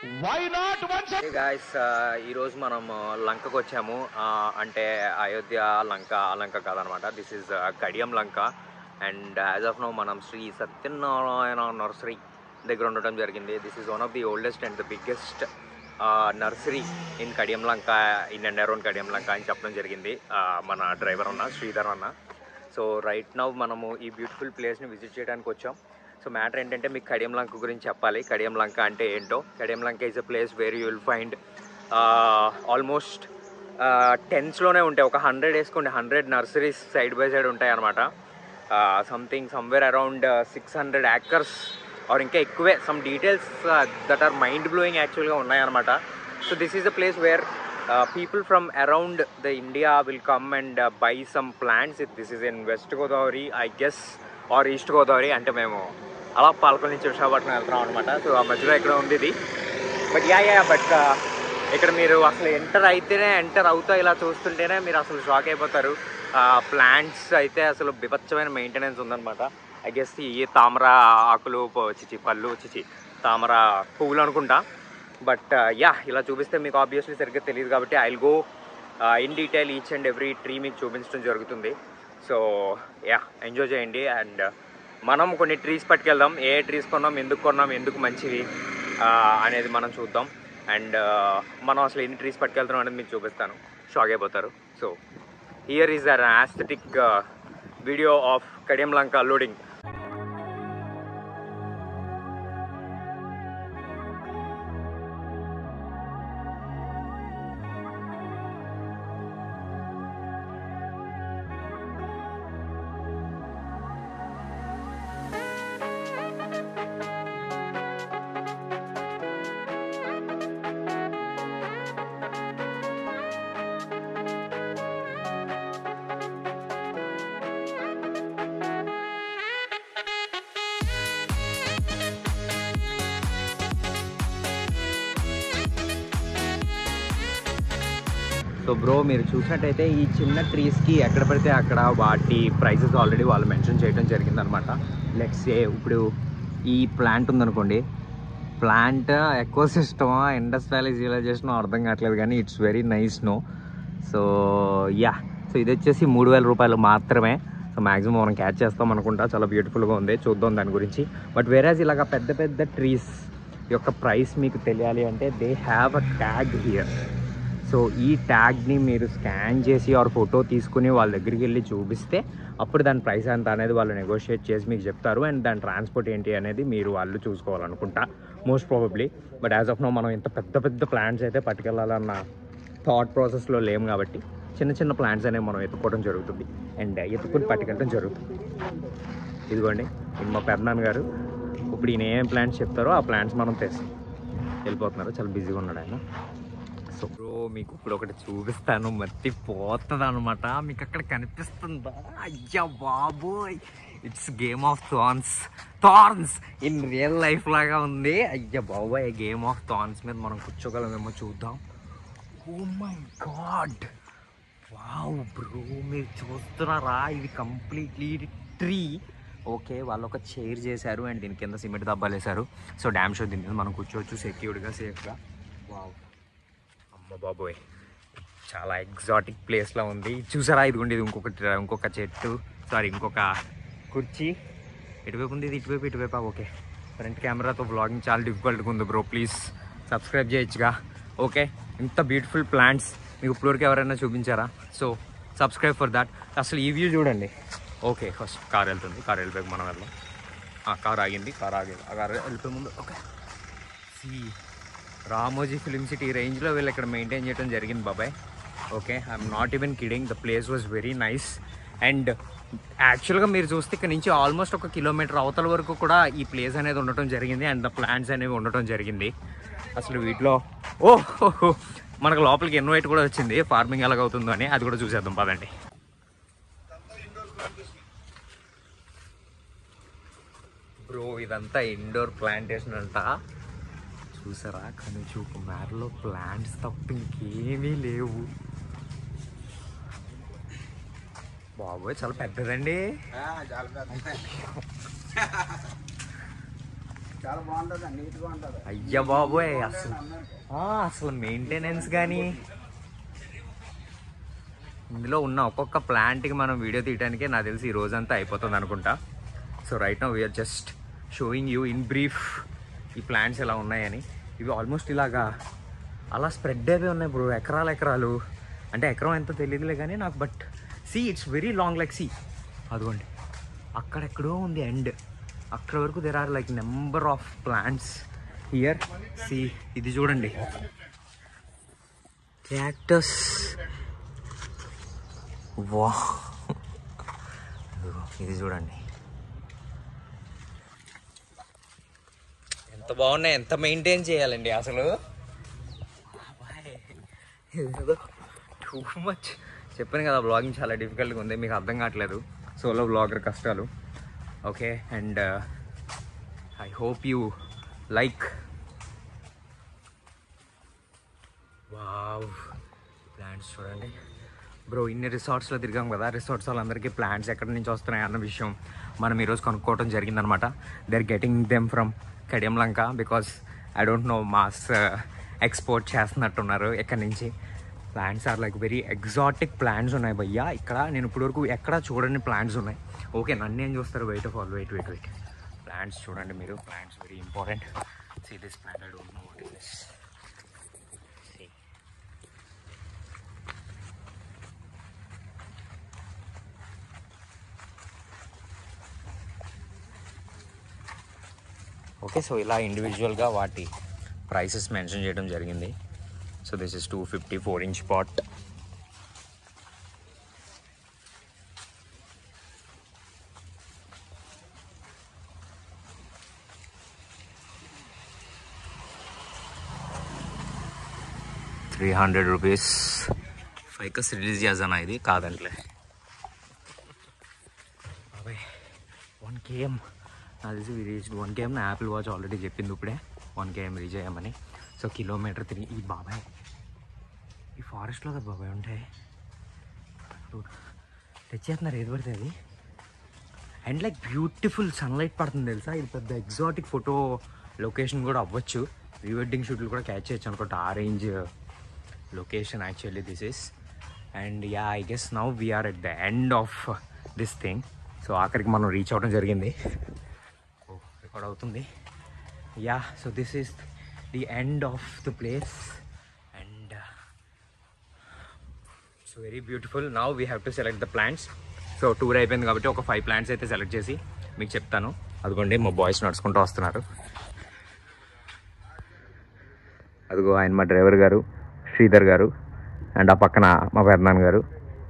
Why not once again? Guys ఈరోజు మనం uh, లంకకు వచ్చాము Uh, అంటే అయోధ్య లంక ఆ లంక కాదనమాట this is Kadiyam Lanka and as of now మనం శ్రీ సత్యనారాయణ నర్సరీ దగ్గర ఉండటం జరిగింది this is one of the oldest and the biggest nursery in Kadiyam Lanka in and around Kadiyam Lanka అని చెప్పడం జరిగింది Uh, మన డ్రైవర్ అన్న శ్రీధర్ అన్న సో రైట్ నౌ మనము ఈ బ్యూటిఫుల్ ప్లేస్ని విజిట్ చేయడానికి వచ్చాం సో మ్యాటర్ ఏంటంటే మీకు కడియం లంక గురించి చెప్పాలి కడియం లంక అంటే ఏంటో Kadiyam Lanka is a place where you will find almost టెన్స్లోనే ఉంటాయి ఒక హండ్రెడ్ వేసుకోండి hundred nurseries side by side ఉంటాయి అనమాట something somewhere around six hundred acres or ఇంకా ఎక్కువే some details that are mind blowing యాక్చువల్గా ఉన్నాయన్నమాట so this is a place where people from around the India will come and buy some plants this is in West Godavari I guess or East Godavari అంటే మేము అలా పాలకొల నుంచి విశాఖపట్నం వెళ్తున్నాం అనమాట so ఆ మధ్యలో ఇక్కడ ఉంది ఇది బట్ యా యా బట్ ఇక్కడ మీరు అసలు ఎంటర్ అయితేనే ఎంటర్ అవుతా ఇలా చూస్తుంటేనే మీరు అసలు షాక్ అయిపోతారు ప్లాంట్స్ అయితే అసలు బిభత్సమైన మెయింటెనెన్స్ ఉందన్నమాట ఐ గెస్ ఈ తామర ఆకులు ప- చిచి పళ్ళు చిచి తామర పువ్వులు అనుకుంటా బట్ యా ఇలా చూపిస్తే మీకు ఆబ్వియస్లీ సరిగ్గా తెలియదు కాబట్టి I go in detail each and every tree మీకు చూపించడం జరుగుతుంది సో యా ఎంజాయ్ చేయండి అండ్ మనం కొన్ని ట్రీస్ పట్టుకెళ్దాం ఏ ట్రీస్ కొన్నాం ఎందుకు కొన్నాం ఎందుకు మంచివి ఆ, అనేది మనం చూద్దాం అండ్ మనం అసలు ఎన్ని ట్రీస్ పట్టుకెళ్తున్నాం అనేది మీకు చూపిస్తాను షాక్ అయిపోతారు so here is uh aesthetic video of Kadiyam Lanka loading so bro మీరు చూసినట్టయితే ఈ చిన్న ట్రీస్కి ఎక్కడ పడితే అక్కడ వాటి ప్రైసెస్ ఆల్రెడీ వాళ్ళు మెన్షన్ చేయడం జరిగిందనమాట లెట్స్ ఏ ఇప్పుడు ఈ ప్లాంట్ ఉందనుకోండి ప్లాంట్ ఎక్కువ సిస్టమా ఇండస్ట్రియలైజేషన్ అర్థం కావట్లేదు కానీ it's very nice no so yeah so ఇది వచ్చేసి మూడు వేల రూపాయలు మాత్రమే సో మ్యాక్సిమం మనం క్యాచ్ చేస్తాం అనుకుంటా చాలా బ్యూటిఫుల్గా ఉంది చూద్దాం దాని గురించి బట్ వేరేజ్ ఇలాగ పెద్ద పెద్ద ట్రీస్ యొక్క ప్రైస్ మీకు తెలియాలి అంటే they have a tag here so ఈ ట్యాగ్ని మీరు స్కాన్ చేసి ఆర్ ఫోటో తీసుకుని వాళ్ళ దగ్గరికి వెళ్ళి చూపిస్తే అప్పుడు దాని ప్రైస్ ఎంత అనేది వాళ్ళు నెగోషియేట్ చేసి మీకు చెప్తారు అండ్ దాని ట్రాన్స్పోర్ట్ ఏంటి అనేది మీరు వాళ్ళు చూసుకోవాలనుకుంటా most probably but as of now మనం ఇంత పెద్ద పెద్ద ప్లాంట్స్ అయితే పట్టుకెళ్ళాలన్న థాట్ ప్రాసెస్లో లేము కాబట్టి చిన్న చిన్న ప్లాంట్స్ అనేవి మనం ఎత్తుకోవడం జరుగుతుంది అండ్ ఎత్తుకుని పట్టుకెళ్ళడం జరుగుతుంది ఇదిగోండి ఇది మా పెద్దనాన్న గారు ఇప్పుడు ఈయన ఏం ప్లాంట్స్ చెప్తారో ఆ ప్లాంట్స్ మనం తెస్తాం వెళ్ళిపోతున్నారు చాలా బిజీగా ఉన్నాడు ఆయన సో బ్రో మీకు ఇప్పుడు ఒకటి చూపిస్తాను మట్టి పోతుంది అనమాట మీకు అక్కడ కనిపిస్తుందా అయ్యా బాబోయ్ it's game of thrones thrones in real life లాగా ఉంది అయ్యా బాబోయ్ గేమ్ ఆఫ్ థాన్స్ మీద మనం కూర్చోగలమేమో చూద్దాం oh my god wow bro మీరు చూస్తున్నారా ఇది కంప్లీట్లీ ట్రీ ఓకే వాళ్ళు ఒక చైర్ చేశారు అండ్ దీని కింద సిమెంట్ దబ్బాలు వేశారు సో డ్యామ్ షో దీని మీద మనం కూర్చోవచ్చు సెక్యూర్డ్గా సేఫ్గా వావ్ అమ్మ బాబోయ్ చాలా ఎగ్జాటిక్ ప్లేస్లో ఉంది చూసారా ఇదిగోండి ఇది ఇంకొక ట్ర- ఇంకొక చెట్టు సారీ ఇంకొక కుర్చీ ఎటువైపు ఉంది ఇది ఇటువైపు ఇటువైపు ఓకే ఫ్రంట్ కెమెరాతో బ్లాగింగ్ చాలా డిఫికల్ట్గా ఉంది బ్రో ప్లీజ్ సబ్స్క్రైబ్ చేయొచ్చుగా ఓకే ఇంత బ్యూటిఫుల్ ప్లాంట్స్ మీకు ఇప్పటివరకు ఎవరైనా చూపించారా సో సబ్స్క్రైబ్ ఫర్ దాట్ అసలు ఈ వ్యూ చూడండి ఓకే ఫస్ట్ కార్ వెళ్తుంది కార్ వెళ్ళిపోయి మనం వెళ్దాం కార్ ఆగింది కార్ ఆగింది ఆ కార్ వెళ్ళిపోయి ముందు okay see Ramoji Film City రేంజ్లో వీళ్ళు ఇక్కడ మెయింటైన్ చేయడం జరిగింది బాబాయ్ okay I'm not even kidding the place was very nice and యాక్చువల్గా మీరు చూస్తే ఇక్కడ నుంచి ఆల్మోస్ట్ ఒక కిలోమీటర్ అవతల వరకు కూడా ఈ ప్లేస్ అనేది ఉండటం జరిగింది అండ్ ద ప్లాంట్స్ అనేవి ఉండటం జరిగింది అసలు వీటిలో ఓ మనకు లోపలికి ఇన్వైట్ కూడా వచ్చింది ఫార్మింగ్ ఎలాగవుతుందో అని అది కూడా చూసేద్దాం పదండి బ్రో ఇదంతా ఇండోర్ ప్లాంటేషన్ అంట చూసారా కానీ చూపు మేరలో ప్లాంట్స్ తప్ప ఇంకేమీ లేవు బాబోయ్ చాలా పెద్దదండి చాలా బాగుంటుంది నీట్గా ఉంటుంది అయ్య బాబోయ్ అసలు ఆ, అసలు మెయింటెనెన్స్ కానీ ఇందులో ఉన్న ఒక్కొక్క ప్లాంట్కి మనం వీడియో తీయడానికే నాకు తెలిసి ఈ రోజంతా అయిపోతుంది అనుకుంటా so right now we're just showing you in brief ఈ ప్లాంట్స్ ఎలా ఉన్నాయని ఇవి ఆల్మోస్ట్ ఇలాగా అలా స్ప్రెడ్ అయిపోయి ఉన్నాయి బ్రో ఎకరాలు ఎకరాలు అంటే ఎకరం ఎంతో తెలియదులే కానీ నాకు but see it's very long like see అదిగోండి అక్కడెక్కడో ఉంది ఎండ్ అక్కడ వరకు there are like number of plants here see ఇది చూడండి క్యాక్టస్ వా ఇదిగో, ఇది చూడండి ఎంత బాగున్నాయి ఎంత మెయింటైన్ చేయాలండి అసలు టూ మచ్ చెప్పాను కదా బ్లాగింగ్ చాలా డిఫికల్ట్గా ఉంది మీకు అర్థం కావట్లేదు సోలో బ్లాగర్ కష్టాలు okay and I hope you like wow plants చూడండి బ్రో ఇన్ని రిసార్ట్స్లో తిరిగాం కదా రిసార్ట్స్ వాళ్ళందరికీ ప్లాంట్స్ ఎక్కడి నుంచి వస్తున్నాయి అన్న విషయం మనం ఈరోజు కనుక్కోవడం జరిగిందనమాట they are getting them from Kadiyamlanka because I don't know mass export చేస్తున్నట్టున్నారు ఎక్కడి నుంచి plants are like very exotic plants ఉన్నాయి భయ్యా ఇక్కడ నేను ఇప్పటివరకు ఎక్కడ చూడని ప్లాంట్స్ ఉన్నాయి ఓకే నన్ను ఏం చూస్తారు wait of all wait wait wait plants చూడండి మీరు plants very important see this plant I don't know what is this okay so ఇలా ఇండివిజువల్గా వాటి ప్రైసెస్ మెన్షన్ చేయడం జరిగింది so this is two fifty four inch pot three hundred rupees ficus release చేసానా ఇది కాదంట్లే బాబాయ్ వన్ కేఎం నాకు తెలిసి రీచ్ వన్ కేఎం నా యాపిల్ వాచ్ ఆల్రెడీ చెప్పింది ఇప్పుడే వన్ కేఎం రీచ్ అయ్యామని సో కిలోమీటర్ తిరిగి ఈ బాబాయ్ ఈ ఫారెస్ట్లో కదా బాబాయ్ ఉంటాయి తెచ్చేస్తున్నారు ఏది పడితే అది అండ్ లైక్ బ్యూటిఫుల్ సన్లైట్ పడుతుంది తెలుసా ఇది పెద్ద ఎగ్జాటిక్ ఫోటో లొకేషన్ కూడా అవ్వచ్చు ప్రీ వెడ్డింగ్ షూట్లు కూడా క్యాచ్ చేయొచ్చు అనుకుంటా ఆ range location actually this is and yeah I guess now we're at the end of this thing so ఆఖరికి మనం రీచ్ అవ్వడం జరిగింది ఓ రికార్డ్ అవుతుంది yeah so this is the end of the place and so very beautiful now we have to select the plants so tour అయిపోయింది కాబట్టి ఒక five plants అయితే సెలెక్ట్ చేసి మీకు చెప్తాను అదిగోండి మా బాయ్స్ నడుచుకుంటూ వస్తున్నారు అదిగో ఆయన మా డ్రైవర్ గారు శ్రీధర్ గారు అండ్ ఆ పక్కన మా పెద్దనాన్న గారు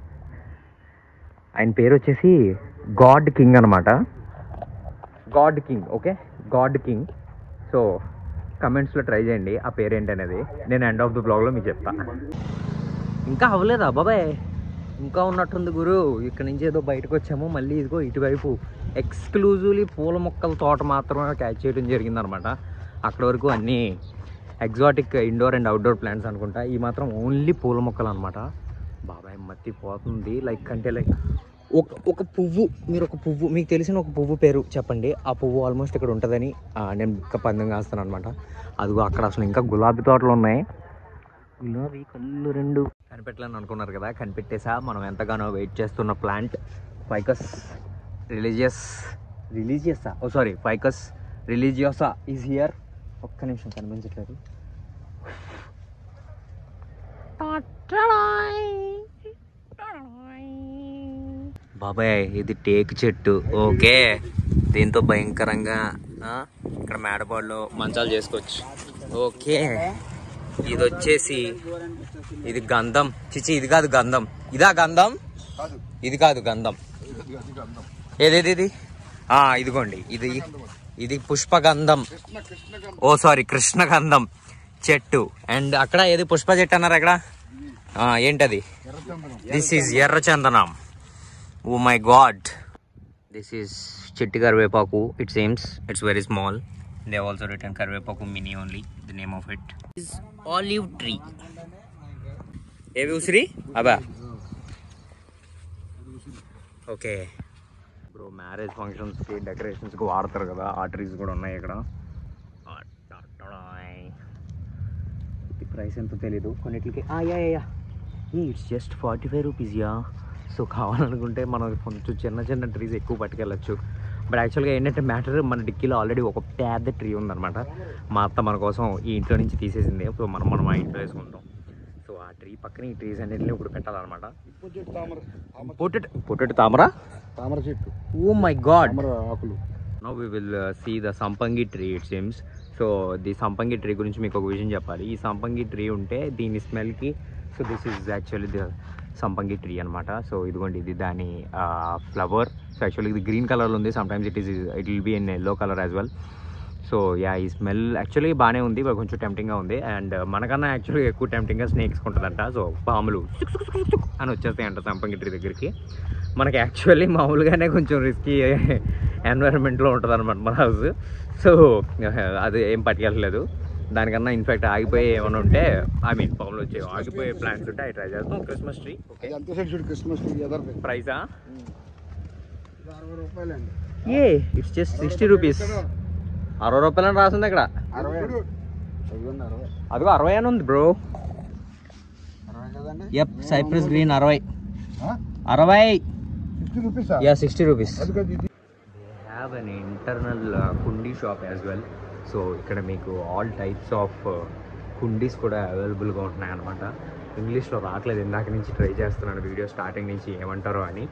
ఆయన పేరు వచ్చేసి గాడ్ కింగ్ అనమాట god king okay god king so కమెంట్స్లో ట్రై చేయండి ఆ పేరు ఏంటనేది నేను ఎండ్ ఆఫ్ ద బ్లాగ్లో మీకు చెప్తాను ఇంకా అవ్వలేదా బాబాయ్ ఇంకా ఉన్నట్టుంది గురు ఇక్కడ నుంచి ఏదో బయటకు వచ్చాము మళ్ళీ ఇదిగో ఇటువైపు ఎక్స్క్లూజివ్లీ పూల మొక్కల తోట మాత్రమే క్యాచ్ చేయడం జరిగిందనమాట అక్కడ వరకు అన్నీ exotic indoor and outdoor plants అనుకుంటా ఈ మాత్రం ఓన్లీ పూల మొక్కలు అనమాట బాబాయ్ మత్తి పోతుంది లైక్ అంటే లైక్ ఒక ఒక పువ్వు మీరు ఒక పువ్వు మీకు తెలిసిన ఒక పువ్వు పేరు చెప్పండి ఆ పువ్వు ఆల్మోస్ట్ ఇక్కడ ఉంటుందని ఆ, నేను ఇంకా పందెం కాస్తాను అనమాట అదిగో అక్కడ అసలు ఇంకా గులాబీ తోటలు ఉన్నాయి గులాబీ కళ్ళు రెండు కనిపెట్టాలని అనుకున్నారు కదా కనిపెట్టేసా మనం ఎంతగానో వెయిట్ చేస్తున్న plant ficus religious religiosa oh sorry ficus religiosa is here ఒక్క నిమిషం కనిపించట్లేదు బాబాయ్ ఇది టేక్ చెట్టు ఓకే దీంతో భయంకరంగా ఆ, ఇక్కడ మేడపాడులో మంచాలు చేసుకోవచ్చు ఓకే ఇది వచ్చేసి ఇది గంధం చిచి ఇది కాదు గంధం ఇదా గంధం ఇది కాదు గంధం ఏదేది ఇది ఆ, ఇదిగోండి ఇది ఇది పుష్పగంధం ఓ సారీ కృష్ణగంధం చెట్టు అండ్ అక్కడ ఏది పుష్ప చెట్టు అన్నారు అక్కడ ఆ, ఏంటది this is errachandanam oh my god this is chitti karivepaku it seems it's very small they also return karivepaku mini only the name of it is olive tree ఏవి ఉసిరి అబా ఓకే బ్రో మ్యారేజ్ ఫంక్షన్స్కి డెకరేషన్స్కి వాడతారు కదా ఆ ట్రీస్ కూడా ఉన్నాయి ఇక్కడ ప్రైస్ ఎంతో తెలీదు కొన్నిటికి yeah yeah it's just forty five rupees yeah so కావాలనుకుంటే మనం కొంచెం చిన్న చిన్న ట్రీస్ ఎక్కువ పట్టుకెళ్ళచ్చు బట్ యాక్చువల్గా ఏంటంటే మ్యాటర్ మన డిక్కీలో ఆల్రెడీ ఒక పెద్ద ట్రీ ఉందన్నమాట మా అత్త మన కోసం ఈ ఇంట్లో నుంచి తీసేసింది సో మనం మనం మా ఇంట్లో వేసుకుంటాం సో ఆ ట్రీ పక్కన ఈ ట్రీస్ అన్నింటినీ ఇప్పుడు పెట్టాలన్నమాట ఇప్పుడు చెట్టు తామర తామర పొట్టెట్ పొట్టెట్ తామరా తామర చెట్టు ఓ మై గాడ్ తామర ఆకులు no we will see the sampangi tree it seems so the sampangi tree గురించి మీకు ఒక విషయం చెప్పాలి ఈ సంపంగి ట్రీ ఉంటే దీని స్మెల్కి so this is actually the sampangi tree అనమాట సో ఇదిగోండి ఇది దాని ఫ్లవర్ సో యాక్చువల్లీ ఇది గ్రీన్ కలర్లో ఉంది sometimes it is it will be in yellow colour as well so yeah ఈ స్మెల్ యాక్చువల్లీ బాగానే ఉంది but కొంచెం టెంప్టింగ్గా ఉంది అండ్ మనకన్నా యాక్చువల్లీ ఎక్కువ టెంప్టింగ్గా స్నేక్స్ ఉంటుందంట సో పాములు సుక్ సుక్ సుక్ సుక్ అని వచ్చేస్తాయంట సంపంగి ట్రీ దగ్గరికి మనకి యాక్చువల్లీ మామూలుగానే కొంచెం రిస్కీ ఎన్వైరన్మెంట్లో ఉంటుంది అనమాట మన హౌస్ సో అది ఏం పట్టుకెళ్ళలేదు దానికన్నా ఇన్ఫాక్ట్ ఆగిపోయి ఏమైనా ఉంటే ఐ మీన్ పాములు వచ్చే ఆగిపోయే ప్లాంట్స్ ఉంటే అవి ట్రై చేస్తాం క్రిస్మస్ ట్రీ ఓకే అది అంత సైడ్ చూడు క్రిస్మస్ ట్రీ ఎదర్ ప్రైసా అరవై రూపాయలు అండి ఏ ఇట్స్ జస్ట్ సిక్స్టీ రూపీస్ అరవై రూపాయలని రాసింది ఇక్కడ అరవై అయ్యండి అరవై అదిగో అరవై అని ఉంది బ్రో అరవై కదండి ఎప్ సైప్రస్ గ్రీన్ అరవై అరవై fifty rupees yeah sixty rupees అది కాదు ఇది have an internal kundi shop as well so ఇక్కడ మీకు ఆల్ టైప్స్ ఆఫ్ కుండీస్ కూడా అవైలబుల్గా ఉంటున్నాయి అనమాట ఇంగ్లీష్లో రావట్లేదు ఇందాక నుంచి ట్రై చేస్తున్నాను వీడియో స్టార్టింగ్ నుంచి ఏమంటారో అని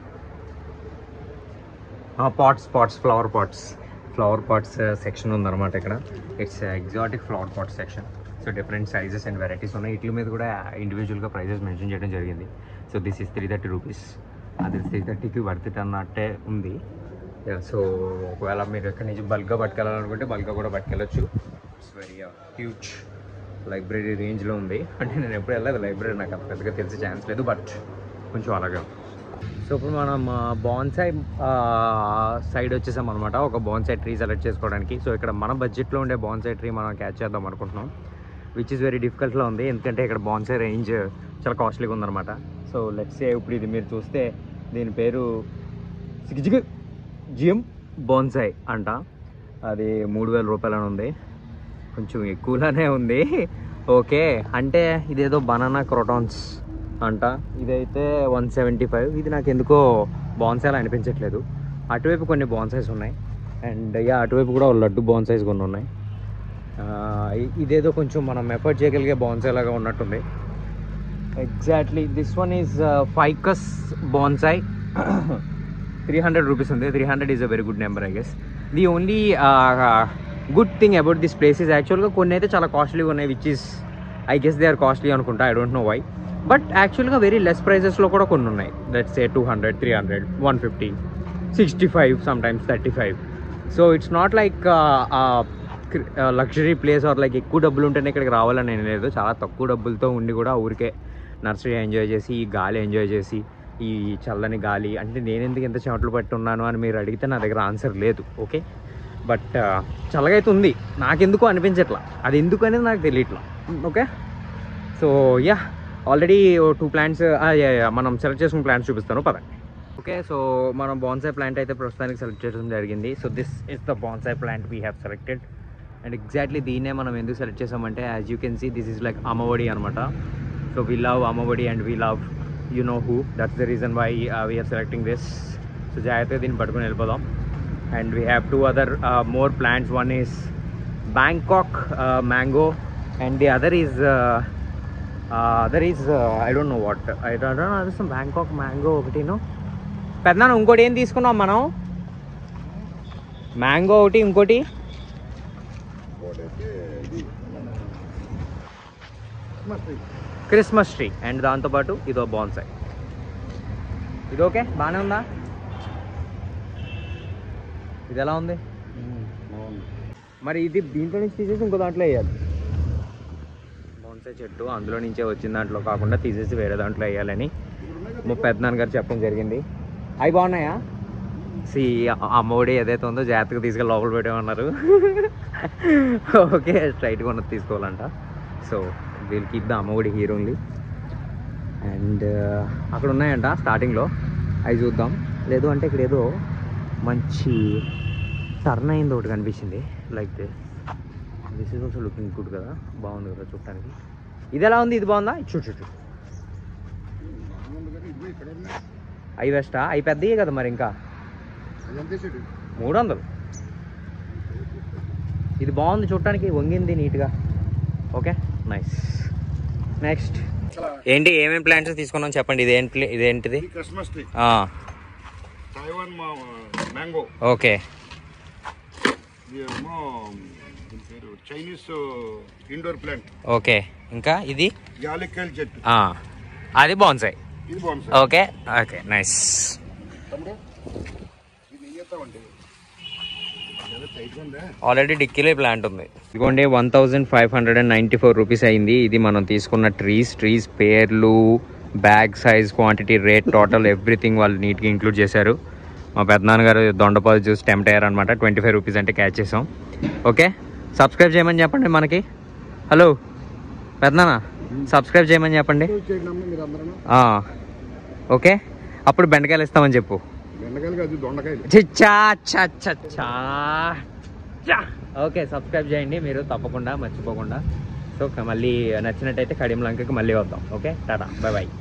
pots pots flower pots flower pots section ఉందన్నమాట ఇక్కడ it's exotic flower pots section so different sizes and varieties ఉన్నాయి వీటి మీద కూడా ఇండివిజువల్గా ప్రైజెస్ మెన్షన్ చేయడం జరిగింది so this is three thirty rupees అది త్రీ థర్టీకి వర్త్ ఇట్ అన్నట్టే ఉంది సో ఒకవేళ మీరు ఎక్కడి నుంచి బల్క్గా పట్టుకెళ్ళాలనుకుంటే బల్క్గా కూడా పట్టుకెళ్ళచ్చు ఇట్స్ వెరీ హ్యూజ్ లైబ్రరీ రేంజ్లో ఉంది అంటే నేను ఎప్పుడు వెళ్ళలేదు లైబ్రరీ నాకు అంత పెద్దగా తెలిసే ఛాన్స్ లేదు బట్ కొంచెం అలాగే ఉంది. సో ఇప్పుడు మనం బాన్సాయ్ సైడ్ వచ్చేసాం అనమాట ఒక బాన్సాయ్ ట్రీ సెలెక్ట్ చేసుకోవడానికి సో ఇక్కడ మన బడ్జెట్లో ఉండే బాన్సాయ్ ట్రీ మనం క్యాచ్ చేద్దాం అనుకుంటున్నాం విచ్ ఇస్ వెరీ డిఫికల్ట్లో ఉంది ఎందుకంటే ఇక్కడ బాన్సాయ్ రేంజ్ చాలా కాస్ట్లీగా ఉందన్నమాట సో లెట్స్ ఇప్పుడు ఇది మీరు చూస్తే దీని పేరు సిక్జిగ్ జిఎం బాన్సాయ్ అంట అది మూడు వేల రూపాయలని ఉంది కొంచెం ఎక్కువగానే ఉంది ఓకే అంటే ఇదేదో బనానా క్రోటాన్స్ అంట ఇదైతే వన్ సెవెంటీ ఫైవ్ ఇది నాకు ఎందుకో బాన్సాయిలు అనిపించట్లేదు అటువైపు కొన్ని బాన్సైస్ ఉన్నాయి అండ్ యా అటువైపు కూడా లడ్డు బాన్సైస్ కొన్ని ఉన్నాయి ఆ, ఇ- ఇదేదో కొంచెం మనం ఎఫర్ట్ చేయగలిగే బాన్సాయ్ లాగా ఉన్నట్టుంది exactly this one is ficus bonsai three hundred rupees ఉంది three hundred is a very good number I guess the only good thing about this place is యాక్చువల్గా కొన్ని అయితే చాలా కాస్ట్లీగా ఉన్నాయి which is I guess they are costly అనుకుంటా I don't know why but యాక్చువల్గా very less ప్రైజెస్లో కూడా కొన్ని ఉన్నాయి let's a two hundred three hundred one fifty sixty five sometimes thirty five so it's not like luxury place or like ఎక్కువ డబ్బులు ఉంటేనే ఇక్కడికి రావాలని ఏం లేదు చాలా తక్కువ డబ్బులతో ఉండి కూడా ఊరికే నర్సరీ ఎంజాయ్ చేసి ఈ గాలి ఎంజాయ్ చేసి ఈ చల్లని గాలి అంటే నేను ఎందుకు ఇంత చెమటలు పట్టి ఉన్నాను అని మీరు అడిగితే నా దగ్గర ఆన్సర్ లేదు ఓకే బట్ చల్లగా అయితే ఉంది నాకెందుకు అనిపించట్లా అది ఎందుకు అనేది నాకు తెలియట్లా okay so yeah already two plants మనం సెలెక్ట్ చేసుకున్న ప్లాంట్స్ చూపిస్తాను పద ఓకే సో మనం బాన్సాయ్ ప్లాంట్ అయితే ప్రస్తుతానికి సెలెక్ట్ చేయడం జరిగింది so this is the bonsai plant we have selected and exactly దీన్నే మనం ఎందుకు సెలెక్ట్ చేసామంటే as you can see this is like Ammaodi అనమాట so we love Ammaodi and we love you know who that's the reason why we're selecting this so జాగ్రత్తగా దీన్ని పట్టుకొని వెళ్ళిపోదాం and we have two other more plants one is Bangkok mango and the other is other is I don't know what I don't know other some Bangkok mango ఒకటిను పెద్దనాన్న ఇంకోటి ఏం తీసుకున్నాం మనం మ్యాంగో ఒకటి ఇంకోటి ఒకటైతే ఇది Christmas tree Christmas tree and దాంతోపాటు ఇదో బాన్సాయ్ ఇది ఓకే బాగానే ఉందా ఇది ఎలా ఉంది బాగుంది మరి ఇది దీంట్లో నుంచి తీసేసి ఇంకో దాంట్లో వేయాలి బాన్సాయ్ చెట్టు అందులో నుంచే వచ్చిన దాంట్లో కాకుండా తీసేసి వేరే దాంట్లో వేయాలని మా పెద్దనాన్న గారు చెప్పడం జరిగింది అవి బాగున్నాయా సి అమ్మఒడి ఏదైతే ఉందో జాగ్రత్తగా తీసుకెళ్ళి లోపల పెట్టామన్నారు ఓకే స్ట్రైట్గా ఉన్నది తీసుకోవాలంట so we'll keep the Ammaodi hero only and అక్కడ ఉన్నాయంట స్టార్టింగ్లో అవి చూద్దాం లేదు అంటే ఇక్కడ ఏదో మంచి టర్న్ అయింది ఒకటి కనిపించింది like this this is also looking good కదా బాగుంది కదా చూడటానికి ఇది ఎలా ఉంది ఇది బాగుందా చూడు చూడు చూడు. బాగుంది కానీ ఇదిగో ఇక్కడ ఉన్నాయి అవి బెస్టా అవి పెద్దవి కదా మరి ఇంకా అది ఎంత వేసాడు మూడు వందలు ఇది బాగుంది చూడటానికి వంగింది నీట్గా ఓకే నైస్ నెక్స్ట్ ఏంటి ఏమేమి ప్లాంట్స్ తీసుకున్నాం చెప్పండి ఇదేంటి ఇదేంటిది ఇది క్రిస్మస్ ట్రీ ఆ, తైవాన్ మా మ్యాంగో ఓకే ఇది ఏమో దీని పేరు చైనీస్ ఇండోర్ ప్లాంట్ ఓకే ఇంకా ఇది యాలక్కాయల చెట్టు ఆ, అది బాగుంది ఇది బాగుంది సార్ ఓకే ఓకే నైస్ తమ్ముడు ఇది ఏం చేస్తామండి ఏదో టైట్గా ఉందా ఆల్రెడీ డిక్కీలో ప్లాంట్ ఉంది ఇదిగోండి one thousand five hundred and ninety four rupees అయింది ఇది మనం తీసుకున్న ట్రీస్ ట్రీస్ పేర్లు bag size quantity rate total everything వాళ్ళు నీట్గా ఇంక్లూడ్ చేశారు మా పెద్దనాన్న గారు దొండపాలు చూసి టెంప్ట్ అయ్యారు అనమాట ట్వంటీ ఫైవ్ రూపీస్ అంటే క్యాచ్ చేసాం ఓకే సబ్స్క్రైబ్ చేయమని చెప్పండి మనకి హలో పెద్దనాన్న సబ్స్క్రైబ్ చేయమని చెప్పండి చేయండి అమ్మ మీరు అందరూ ఆ, ఓకే అప్పుడు బెండకాయలు ఇస్తామని చెప్పు బెండకాయలు కాదు దొండకాయలు చిచ్చా చా చా చా చా. ఓకే సబ్స్క్రైబ్ చేయండి మీరు తప్పకుండా మర్చిపోకుండా సో మళ్ళీ నచ్చినట్టయితే కడియం లంకకి మళ్ళీ వద్దాం ఓకే టాటా బాయ్ బాయ్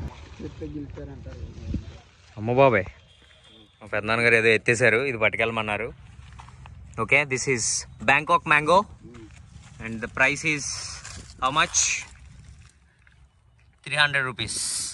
అమ్మ బాబాయ్ మా పెద్దనాన్నగారు ఏదో ఎత్తేసారు ఇది పట్టుకెళ్ళమన్నారు okay this is Bangkok mango and the price is how much three hundred rupees